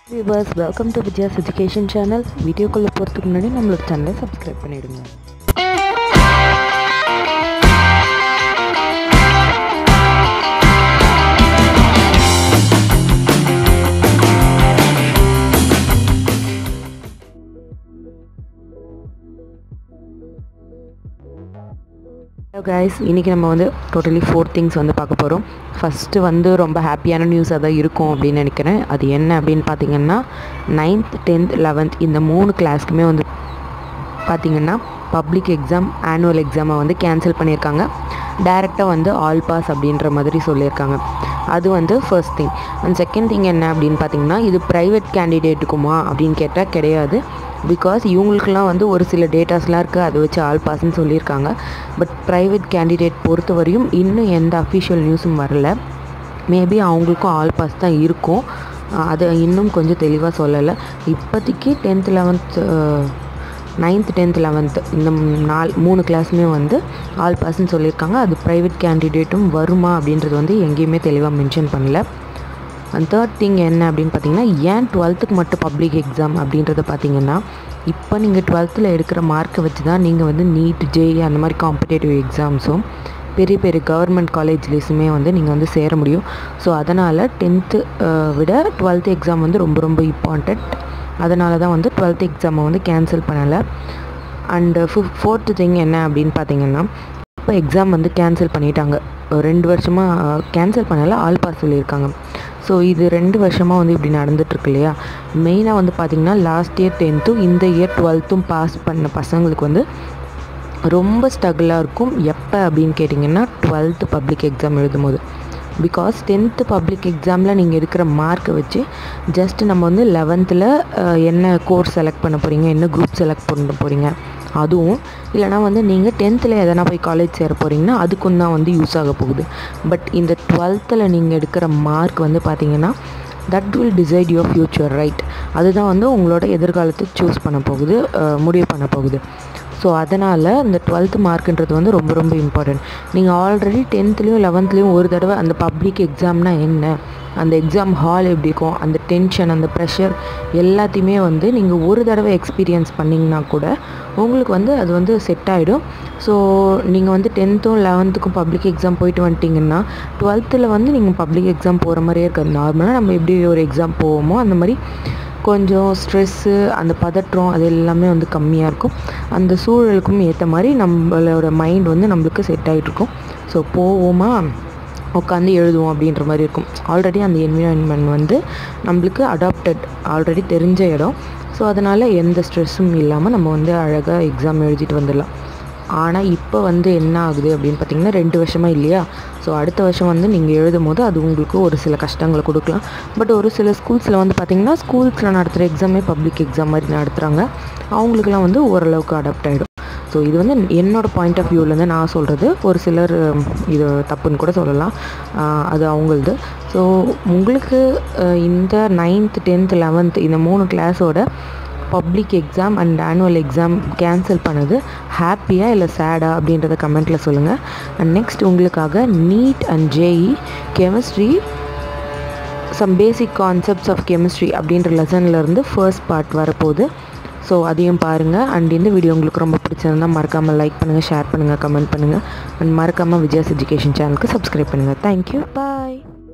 viewers welcome to Vijaya's education channel வீடியோக்குள்ளே போகிறதுக்கு முன்னாடி நம்மளோட சேனலை சப்ஸ்கிரைப் பண்ணிவிடுங்க ஹலோ கைஸ் இன்றைக்கி நம்ம வந்து டோட்டலி ஃபோர் திங்ஸ் வந்து பார்க்க போகிறோம் ஃபஸ்ட்டு வந்து ரொம்ப ஹாப்பியான நியூஸாக தான் இருக்கும் அப்படின்னு நினைக்கிறேன் அது என்ன அப்படின்னு பார்த்தீங்கன்னா நைன்த் டென்த் லெவன்த் இந்த மூணு கிளாஸ்க்குமே வந்து பார்த்திங்கன்னா பப்ளிக் எக்ஸாம் ஆனுவல் எக்ஸாமை வந்து கேன்சல் பண்ணியிருக்காங்க டேரெக்டாக வந்து ஆல் பாஸ் அப்படின்ற மாதிரி சொல்லியிருக்காங்க அது வந்து first thing and second thing என்ன அப்படின்னு பார்த்தீங்கன்னா இது ப்ரைவேட் கேண்டிடேட்டுக்குமா அப்படின்னு கேட்டால் கிடையாது பிகாஸ் இவங்களுக்குலாம் வந்து ஒரு சில டேட்டாஸ்லாம் இருக்குது அதை வச்சு ஆல் பாஸ்ன்னு சொல்லியிருக்காங்க பட் ப்ரைவேட் கேண்டிடேட் பொறுத்தவரையும் இன்னும் எந்த அஃபிஷியல் நியூஸும் வரல மேபி அவங்களுக்கும் ஆல் பாஸ் தான் இருக்கும் அதை இன்னும் கொஞ்சம் தெளிவாக சொல்லலை இப்போதைக்கு tenth eleventh ninth tenth eleventh இந்த நாலு மூணு கிளாஸுமே வந்து ஆல் பாஸ்ன்னு சொல்லியிருக்காங்க அது ப்ரைவேட் கேண்டிடேட்டும் வருமா அப்படின்றது வந்து எங்கேயுமே தெளிவாக மென்ஷன் பண்ணல அண்ட் தேர்ட் திங் என்ன அப்படின்னு பார்த்தீங்கன்னா ஏன் டுவெல்த்துக்கு மட்டும் பப்ளிக் எக்ஸாம் அப்படின்றத பார்த்தீங்கன்னா இப்போ நீங்கள் டுவெல்த்தில் எடுக்கிற மார்க்கை வச்சு தான் நீங்கள் வந்து நீட் ஜேஇ அந்த மாதிரி காம்படேட்டிவ் எக்ஸாம்ஸும் பெரிய பெரிய கவர்மெண்ட் காலேஜ்லேஸுமே வந்து நீங்கள் வந்து சேர முடியும் ஸோ அதனால் டென்த்து விட டுவெல்த்து எக்ஸாம் வந்து ரொம்ப ரொம்ப இம்பார்ட்டண்ட் அதனால தான் வந்து டுவெல்த் எக்ஸாமை வந்து கேன்சல் பண்ணலை அண்டு ஃபிஃப் ஃபோர்த்து திங் என்ன அப்படின்னு பார்த்தீங்கன்னா இப்போ எக்ஸாம் வந்து கேன்சல் பண்ணிட்டாங்க ரெண்டு வருஷமாக கேன்சல் பண்ணலை ஆல் பாஸ் சொல்லியிருக்காங்க ஸோ இது ரெண்டு வருஷமாக வந்து இப்படி நடந்துகிட்ருக்கு இல்லையா மெயினாக வந்து பார்த்திங்கன்னா லாஸ்ட் இயர் டென்த்தும் இந்த இயர் டுவெல்த்தும் பாஸ் பண்ண பசங்களுக்கு வந்து ரொம்ப ஸ்ட்ரகிளாக இருக்கும் எப்போ அப்படின்னு கேட்டிங்கன்னா டுவெல்த்து பப்ளிக் எக்ஸாம் எழுதும்போது பிகாஸ் டென்த்து பப்ளிக் எக்ஸாமில் நீங்கள் எடுக்கிற மார்க்கை வச்சு ஜஸ்ட் நம்ம வந்து லெவன்த்தில் என்ன கோர்ஸ் செலக்ட் பண்ண போகிறீங்க என்ன குரூப் செலக்ட் பண்ண போகிறீங்க அதுவும் இல்லைனா வந்து நீங்கள் டென்த்தில் எதனா போய் காலேஜ் சேர போகிறீங்கன்னா அதுக்கும் தான் வந்து யூஸ் ஆக போகுது பட் இந்த டுவெல்த்தில் நீங்கள் எடுக்கிற மார்க் வந்து பார்த்தீங்கன்னா that will decide your future right அதுதான் வந்து உங்களோட எதிர்காலத்தை சூஸ் பண்ண போகுது முடிவு பண்ண போகுது ஸோ அதனால் இந்த டுவெல்த்து மார்க்குன்றது வந்து ரொம்ப ரொம்ப இம்பார்ட்டன்ட் நீங்கள் ஆல்ரெடி டென்த்லேயும் லெவன்த்லேயும் ஒரு தடவை அந்த பப்ளிக் எக்ஸாம்னா என்ன அந்த எக்ஸாம் ஹால் எப்படி இருக்கும் அந்த டென்ஷன் அந்த ப்ரெஷர் எல்லாத்தையுமே வந்து நீங்கள் ஒரு தடவை எக்ஸ்பீரியன்ஸ் பண்ணிங்கன்னா கூட உங்களுக்கு வந்து அது வந்து செட் ஆகிடும் ஸோ நீங்கள் வந்து டென்த்தும் லெவன்த்துக்கும் பப்ளிக் எக்ஸாம் போயிட்டு வந்துட்டிங்கன்னா டுவெல்த்தில் வந்து நீங்கள் பப்ளிக் எக்ஸாம் போகிற மாதிரியே இருக்காது நார்மலாக நம்ம எப்படி ஒரு எக்ஸாம் போவோமோ அந்த மாதிரி கொஞ்சம் ஸ்ட்ரெஸ்ஸு அந்த பதற்றம் அது எல்லாமே வந்து கம்மியாக இருக்கும் அந்த சூழலுக்கும் ஏற்ற மாதிரி நம்மளோட மைண்ட் வந்து நம்மளுக்கு செட் ஆகிட்ருக்கும் ஸோ போவோமா உட்காந்து எழுதுவோம் அப்படின்ற மாதிரி இருக்கும் ஆல்ரெடி அந்த என்விரான்மெண்ட் வந்து நம்மளுக்கு அடாப்டட் ஆல்ரெடி தெரிஞ்ச இடம் ஸோ அதனால் எந்த ஸ்ட்ரெஸ்ஸும் இல்லாமல் நம்ம வந்து அழகாக எக்ஸாம் எழுதிட்டு வந்துடலாம் ஆனால் இப்போ வந்து என்ன ஆகுது அப்படின்னு பார்த்தீங்கன்னா ரெண்டு வருஷமாக இல்லையா ஸோ அடுத்த வருஷம் வந்து நீங்கள் எழுதும் போது அது உங்களுக்கு ஒரு சில கஷ்டங்களை கொடுக்கலாம் பட் ஒரு சில ஸ்கூல்ஸில் வந்து பார்த்திங்கன்னா ஸ்கூல்ஸில் நடத்துகிற எக்ஸாமே பப்ளிக் எக்ஸாம் மாதிரி நடத்துகிறாங்க அவங்களுக்குலாம் வந்து ஓரளவுக்கு அடாப்ட் ஆகிடும் ஸோ இது வந்து என்னோடய பாயிண்ட் ஆஃப் வியூவிலேருந்து நான் சொல்கிறது ஒரு சிலர் இது தப்புன்னு கூட சொல்லலாம் அது அவங்களது ஸோ உங்களுக்கு இந்த நைன்த் டென்த் லெவன்த் இந்த மூணு கிளாஸோட public exam and annual exam cancel பண்ணது ஹாப்பியாக இல்லை சேடா அப்படின்றத கமெண்ட்டில் சொல்லுங்கள் அண்ட் நெக்ஸ்ட் உங்களுக்காக NEET and JEE chemistry some basic concepts of chemistry அப்படின்ற லெசன்லேருந்து ஃபர்ஸ்ட் பார்ட் வரப்போகுது ஸோ அதையும் பாருங்கள் அண்ட் இந்த வீடியோ உங்களுக்கு ரொம்ப பிடிச்சிருந்தால் மறக்காமல் லைக் பண்ணுங்கள் ஷேர் பண்ணுங்கள் கமெண்ட் பண்ணுங்கள் அண்ட் மறக்காமல் விஜயாஸ் எஜுகேஷன் சேனலுக்கு சப்ஸ்கிரைப் பண்ணுங்கள் தேங்க்யூ பாய்